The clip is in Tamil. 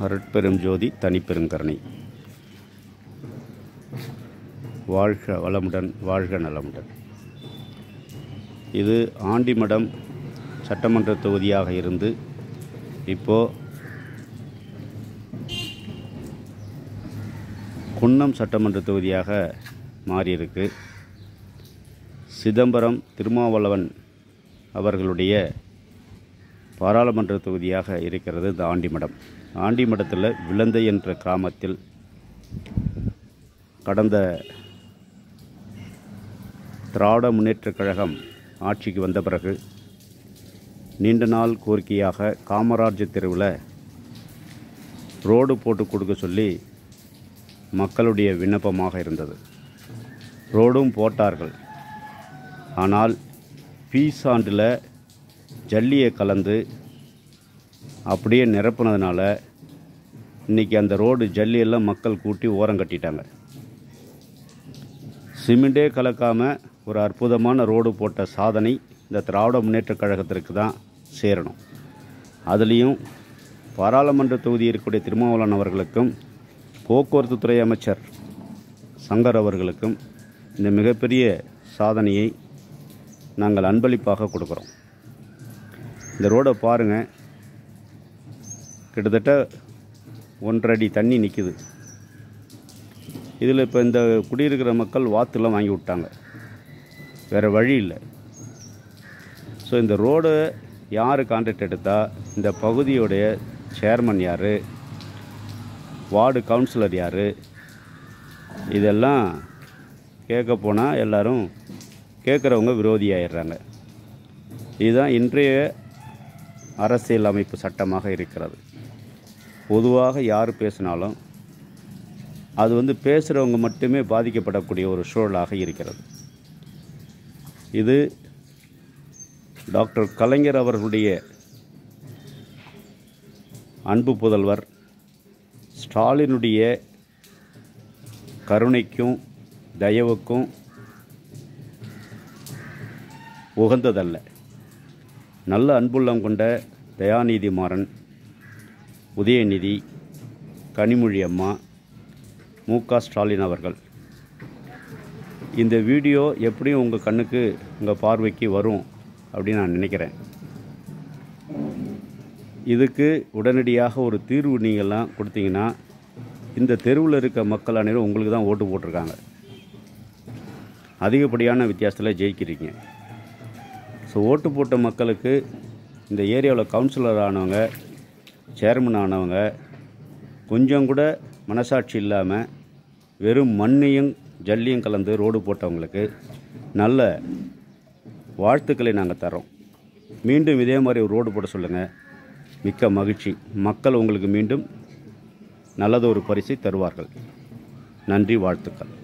அருட்பெரும் ஜோதி தனிப்பெருங்கருணை வாழ்க வளமுடன் வாழ்க நலமுடன் இது ஆண்டிமடம் சட்டமன்ற தொகுதியாக இருந்து இப்போ குன்னம் சட்டமன்ற தொகுதியாக மாறியிருக்கு சிதம்பரம் திருமாவளவன் அவர்களுடைய பாராளுமன்ற தொகுதியாக இருக்கிறது இந்த ஆண்டிமடம் ஆண்டிமடத்தில் விளந்தை என்ற கிராமத்தில் கடந்த திராவிட முன்னேற்றக் கழகம் ஆட்சிக்கு வந்த பிறகு நீண்ட நாள் கோரிக்கையாக காமராஜர் தெருவில் ரோடு போட்டு கொடுக்க சொல்லி மக்களுடைய விண்ணப்பமாக இருந்தது ரோடும் போட்டார்கள் ஆனால் பீசாண்டில் ஜல்லியை கலந்து அப்படியே நிரப்புனதுனால இன்றைக்கி அந்த ரோடு ஜல்லியெல்லாம் மக்கள் கூட்டி ஓரம் கட்டிட்டாங்க சிமெண்டே கலக்காமல் ஒரு அற்புதமான ரோடு போட்ட சாதனை இந்த திராவிட முன்னேற்றக் கழகத்திற்கு தான் சேரணும் அதுலேயும் பாராளுமன்ற தொகுதி இருக்கக்கூடிய திருமாவளவன் அவர்களுக்கும் போக்குவரத்து துறை அமைச்சர் சங்கர் அவர்களுக்கும் இந்த மிகப்பெரிய சாதனையை நாங்கள் அன்பளிப்பாக கொடுக்குறோம் இந்த ரோடை பாருங்கள் கிட்டத்தட்ட ஒன்றரை அடி தண்ணி நிற்குது இதில் இப்போ இந்த குடியிருக்கிற மக்கள் வாத்துலாம் வாங்கி விட்டாங்க வேறு வழி இல்லை ஸோ இந்த ரோடு யார் கான்ட்ராக்ட் எடுத்தால் இந்த பகுதியுடைய சேர்மன் யார் வார்டு கவுன்சிலர் யார் இதெல்லாம் கேட்க போனால் எல்லாரும் கேட்குறவங்க விரோதியாயிடுறாங்க இதுதான் இன்றைய அரசியல் அமைப்பு சட்டமாக இருக்கிறது பொதுவாக யார் பேசினாலும் அது வந்து பேசுகிறவங்க மட்டுமே பாதிக்கப்படக்கூடிய ஒரு சூழலாக இருக்கிறது இது டாக்டர் கலைஞர் அவர்களுடைய அன்பு புதல்வர் ஸ்டாலினுடைய கருணைக்கும் தயவுக்கும் உகந்ததல்ல நல்ல அன்புள்ளம் கொண்ட தயாநிதி மாறன் உதயநிதி கனிமொழி அம்மா மு க ஸ்டாலின் அவர்கள் இந்த வீடியோ எப்படியும் உங்கள் கண்ணுக்கு உங்கள் பார்வைக்கு வரும் அப்படின்னு நான் நினைக்கிறேன் இதுக்கு உடனடியாக ஒரு தீர்வு நீங்கள்லாம் கொடுத்தீங்கன்னா இந்த தெருவில் இருக்க மக்கள் அனைவரும் உங்களுக்கு தான் ஓட்டு போட்டிருக்காங்க அதிகப்படியான வித்தியாசத்தில் ஜெயிக்கிறீங்க ஸோ ஓட்டு போட்ட மக்களுக்கு இந்த ஏரியாவில் கவுன்சிலர் ஆனவங்க சேர்மன் ஆனவங்க கொஞ்சம் கூட மனசாட்சி இல்லாமல் வெறும் மண்ணையும் ஜல்லியும் கலந்து ரோடு போட்டவங்களுக்கு நல்ல வாழ்த்துக்களை நாங்கள் தரோம் மீண்டும் இதே மாதிரி ஒரு ரோடு போட சொல்லுங்கள் மிக்க மகிழ்ச்சி மக்கள் உங்களுக்கு மீண்டும் நல்லதொரு பரிசை தருவார்கள் நன்றி வாழ்த்துக்கள்